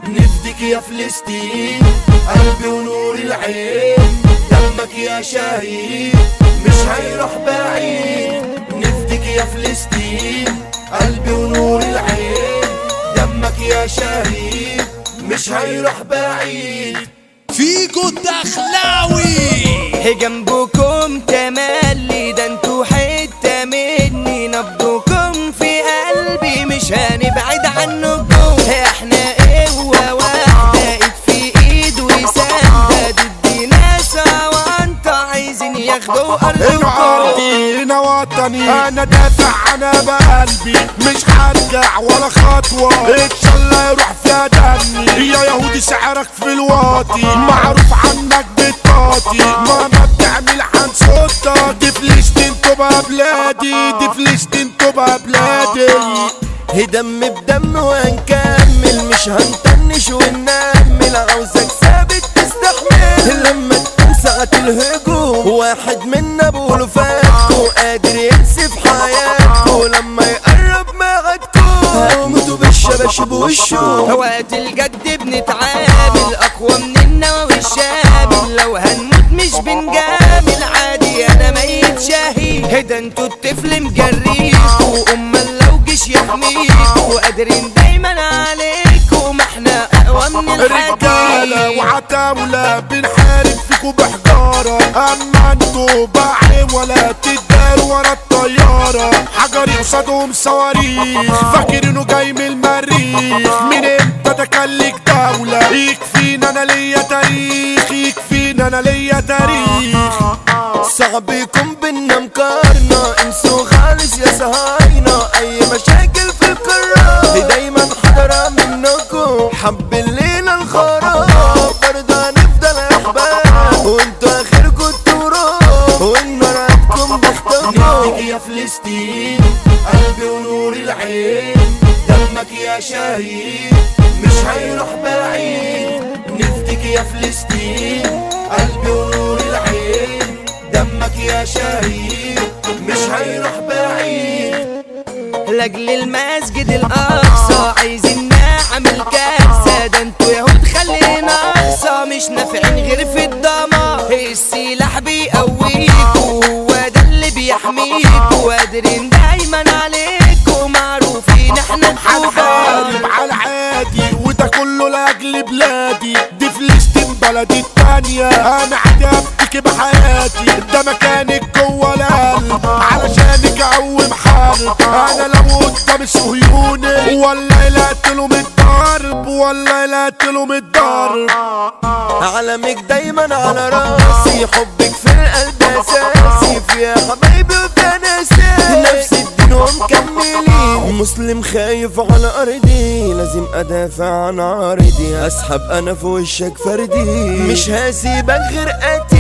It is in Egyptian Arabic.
نفدك يا فلسطين قلبي ونور العين دمك يا شهيد مش هيروح بعيد نفدك يا فلسطين قلبي ونور العين دمك يا شهيد مش هيروح بعيد فيكو الدخلاوي هي جنبكم تملي ده انتوا حتة مني نبضكم في قلبي مش هنبعد عنكم احنا قوة واحدة ايد في ايد وسندة ضد ناس وانت عايزين ياخدوا ارضكم ارضي هنا وطني انا دافع انا بقلبي مش هرجع ولا خطوة ان شاء الله يروح فيها دمي يا يهودي سعرك في الواطي معروف عنك بالطاطي ماما بتعمل عن صوتك دي فلسطين تبقى بلادي دي فلسطين تبقى بلادي هي دم بدم وهنكمل مش هنطنش وننمل عاوزك ثابت تستحمل لما تكون ساعة الهجوم واحد منا بقوله فاتكو قادر ينسف حياتكو لما يقرب معادكو هتموتوا بالشباشب وشه وقت الجد بنتعامل اقوى من النووي الشامل لو هنموت مش بنجامل عادي انا ميت شهيد هدا انتوا الطفل مجريكوا امال لو جيش يحميكوا قادرين دايما عليكوا ما احنا اقوى من رجالة الحديد وعتاولة بنحارب فيكوا بحجارة أما انتوا باعي ولا تدار ورا الطيارة حجري قصادهم صواريخ فاكرينه جاي من المريخ من امتى ده كان ليك دولة يكفينا انا ليا تاريخ يكفينا انا ليا تاريخ صعب يكون بينا مقارنة انسوا خالص يا صهاينة اي مشاكل في القارة دايما حضرة منكم حب الليلة الخراب برضه هنفضل احباب وانتوا اخركم التراب والنار عندكم بختكم يا فلسطين قلبي ونور العين دمك يا شهيد مش هيروح بعيد نفدك يا فلسطين قلبي ونور العين دمك يا شهيد مش هيروح بعيد لاجل المسجد الاقصى عايزين نعمل كارثه ده انتوا يهود خلينا اقصى مش نافعين غير في الدمار السلاح بيقويكوا هو ده اللي بيحميكوا قادرين دايما عليكوا معروفين احنا الكبار هنحارب على العادي وده كله لاجل بلادي دي فلسطين بلدي التانية انا عادي ابتكي بحياتي ده مكانك جوه القلب علشانك اقوم حرب انا لو قدام صهيوني والله لا اقتلهم الضرب والله لا اقتلهم الضرب علمك دايما على راسي حبك في القلب اساسي فيها حبايبي وفيها ناسي نفس الدين ومكملين مسلم خايف على ارضي لازم ادافع عن عرضي اسحب انا في وشك فردي مش هسيبك غير قتيل